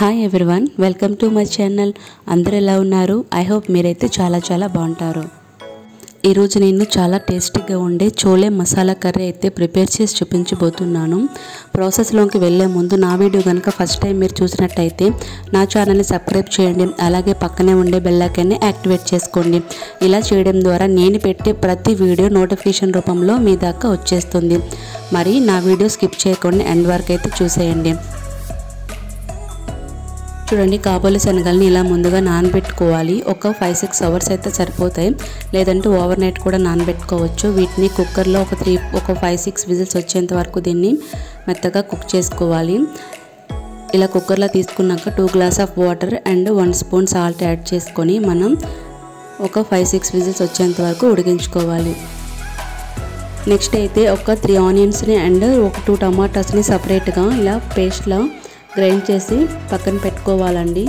hi everyone welcome to my channel అందరూ ఎలా ఉన్నారు ఐ హోప్ మీరైతే చాలా చాలా బాగుంటారు ఈరోజు నేను చాలా టేస్టీగా ఉండే చోలే మసాలా కర్రీ అయితే ప్రిపేర్ చేసి చూపించబోతున్నాను ప్రాసెస్లోకి వెళ్ళే ముందు నా వీడియో కనుక ఫస్ట్ టైం మీరు చూసినట్టయితే నా ఛానల్ని సబ్స్క్రైబ్ చేయండి అలాగే పక్కనే ఉండే బెల్లైకాన్ని యాక్టివేట్ చేసుకోండి ఇలా చేయడం ద్వారా నేను పెట్టే ప్రతి వీడియో నోటిఫికేషన్ రూపంలో మీ దాకా వచ్చేస్తుంది మరి నా వీడియో స్కిప్ చేయకుండా ఎండ్ వరకు అయితే చూసేయండి చూడండి కాబోలి శనగల్ని ఇలా ముందుగా నానబెట్టుకోవాలి ఒక ఫైవ్ సిక్స్ అవర్స్ అయితే సరిపోతాయి లేదంటే ఓవర్ నైట్ కూడా నానబెట్టుకోవచ్చు వీటిని కుక్కర్లో ఒక త్రీ ఒక ఫైవ్ సిక్స్ విజిల్స్ వచ్చేంత వరకు దీన్ని మెత్తగా కుక్ చేసుకోవాలి ఇలా కుక్కర్లో తీసుకున్నాక two glass of water and one spoon salt add చేసుకొని మనం ఒక ఫైవ్ సిక్స్ విజిల్స్ వచ్చేంత వరకు ఉడికించుకోవాలి నెక్స్ట్ అయితే ఒక త్రీ ఆనియన్స్ని అండ్ ఒక టూ టమాటాస్ని సపరేట్గా ఇలా పేస్ట్లా గ్రైండ్ చేసి పక్కన పెట్టుకోవాలండి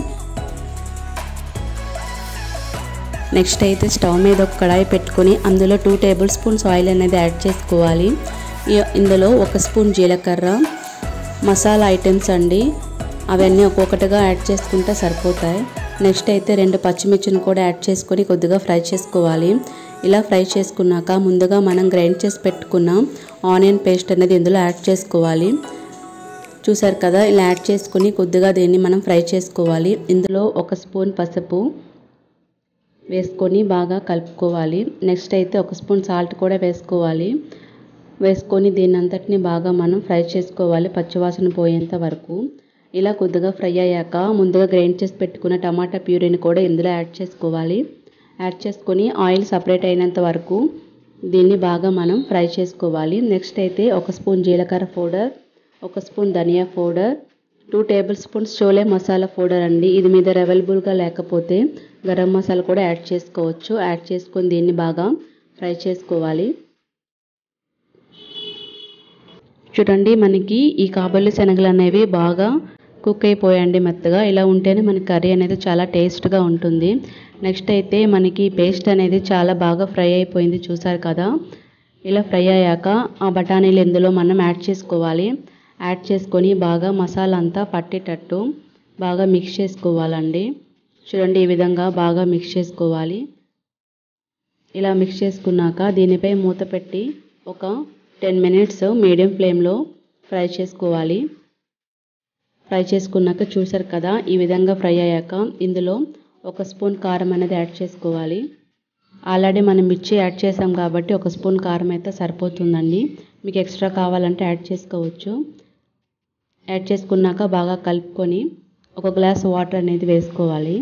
నెక్స్ట్ అయితే స్టవ్ మీద ఒక కడాయి పెట్టుకొని అందులో టూ టేబుల్ స్పూన్స్ ఆయిల్ అనేది యాడ్ చేసుకోవాలి ఇందులో ఒక స్పూన్ జీలకర్ర మసాలా ఐటమ్స్ అండి అవన్నీ ఒక్కొక్కటిగా యాడ్ చేసుకుంటే సరిపోతాయి నెక్స్ట్ అయితే రెండు పచ్చిమిర్చిని కూడా యాడ్ చేసుకొని కొద్దిగా ఫ్రై చేసుకోవాలి ఇలా ఫ్రై చేసుకున్నాక ముందుగా మనం గ్రైండ్ చేసి పెట్టుకున్న ఆనియన్ పేస్ట్ అనేది ఇందులో యాడ్ చేసుకోవాలి చూసారు కదా ఇలా యాడ్ చేసుకుని కొద్దిగా దీన్ని మనం ఫ్రై చేసుకోవాలి ఇందులో ఒక స్పూన్ పసుపు వేసుకొని బాగా కలుపుకోవాలి నెక్స్ట్ అయితే ఒక స్పూన్ సాల్ట్ కూడా వేసుకోవాలి వేసుకొని దీన్ని అంతటిని బాగా మనం ఫ్రై చేసుకోవాలి పచ్చివాసన పోయేంత వరకు ఇలా కొద్దిగా ఫ్రై అయ్యాక ముందుగా గ్రైండ్ చేసి పెట్టుకున్న టమాటా ప్యూరీని కూడా ఇందులో యాడ్ చేసుకోవాలి యాడ్ చేసుకొని ఆయిల్ సపరేట్ అయినంత వరకు దీన్ని బాగా మనం ఫ్రై చేసుకోవాలి నెక్స్ట్ అయితే ఒక స్పూన్ జీలకర్ర పౌడర్ ఒక స్పూన్ ధనియా powder two table spoons chole masala powder అండి ఇది మీ దగ్గర అవైలబుల్గా లేకపోతే గరం మసాలా కూడా యాడ్ చేసుకోవచ్చు యాడ్ చేసుకొని దీన్ని బాగా ఫ్రై చేసుకోవాలి చూడండి మనకి ఈ కాబల్లి శనగలు అనేవి బాగా కుక్ అయిపోయండి మెత్తగా ఇలా ఉంటేనే మన కర్రీ అనేది చాలా టేస్ట్గా ఉంటుంది నెక్స్ట్ అయితే మనకి పేస్ట్ అనేది చాలా బాగా ఫ్రై అయిపోయింది చూసారు కదా ఇలా ఫ్రై అయ్యాక ఆ బఠానీలు ఇందులో మనం యాడ్ చేసుకోవాలి యాడ్ చేసుకొని బాగా మసాలా అంతా పట్టేటట్టు బాగా మిక్స్ చేసుకోవాలండి చూడండి ఈ విధంగా బాగా మిక్స్ చేసుకోవాలి ఇలా మిక్స్ చేసుకున్నాక దీనిపై మూత పెట్టి ఒక టెన్ మినిట్స్ మీడియం ఫ్లేమ్లో ఫ్రై చేసుకోవాలి ఫ్రై చేసుకున్నాక చూసారు కదా ఈ విధంగా ఫ్రై అయ్యాక ఇందులో ఒక స్పూన్ కారం అనేది యాడ్ చేసుకోవాలి ఆల్రెడీ మనం మిర్చి యాడ్ చేసాం కాబట్టి ఒక స్పూన్ కారం అయితే సరిపోతుందండి మీకు ఎక్స్ట్రా కావాలంటే యాడ్ చేసుకోవచ్చు యాడ్ చేసుకున్నాక బాగా కలుపుకొని ఒక గ్లాస్ వాటర్ అనేది వేసుకోవాలి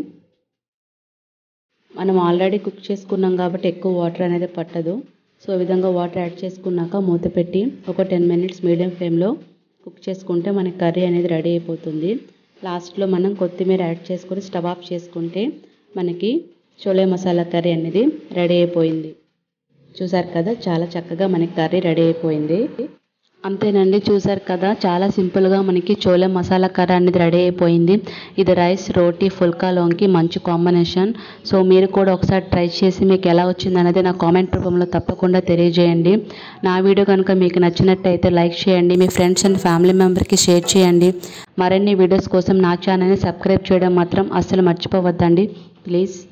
మనం ఆల్రెడీ కుక్ చేసుకున్నాం కాబట్టి ఎక్కువ వాటర్ అనేది పట్టదు సో ఈ విధంగా వాటర్ యాడ్ చేసుకున్నాక మూత పెట్టి ఒక టెన్ మినిట్స్ మీడియం ఫ్లేమ్లో కుక్ చేసుకుంటే మనకి కర్రీ అనేది రెడీ అయిపోతుంది లాస్ట్లో మనం కొత్తిమీర యాడ్ చేసుకొని స్టవ్ ఆఫ్ చేసుకుంటే మనకి చోలే మసాలా కర్రీ అనేది రెడీ అయిపోయింది చూసారు కదా చాలా చక్కగా మనకి కర్రీ రెడీ అయిపోయింది అంతేనండి చూసారు కదా చాలా సింపుల్గా మనకి చోలే మసాలా కర్రీ అనేది రెడీ అయిపోయింది ఇది రైస్ రోటీ ఫుల్కాలోకి మంచి కాంబినేషన్ సో మీరు కూడా ఒకసారి ట్రై చేసి మీకు ఎలా వచ్చింది అనేది నా కామెంట్ రూపంలో తప్పకుండా తెలియజేయండి నా వీడియో కనుక మీకు నచ్చినట్టయితే లైక్ చేయండి మీ ఫ్రెండ్స్ అండ్ ఫ్యామిలీ మెంబర్కి షేర్ చేయండి మరిన్ని వీడియోస్ కోసం నా ఛానల్ని సబ్స్క్రైబ్ చేయడం మాత్రం అస్సలు మర్చిపోవద్దండి ప్లీజ్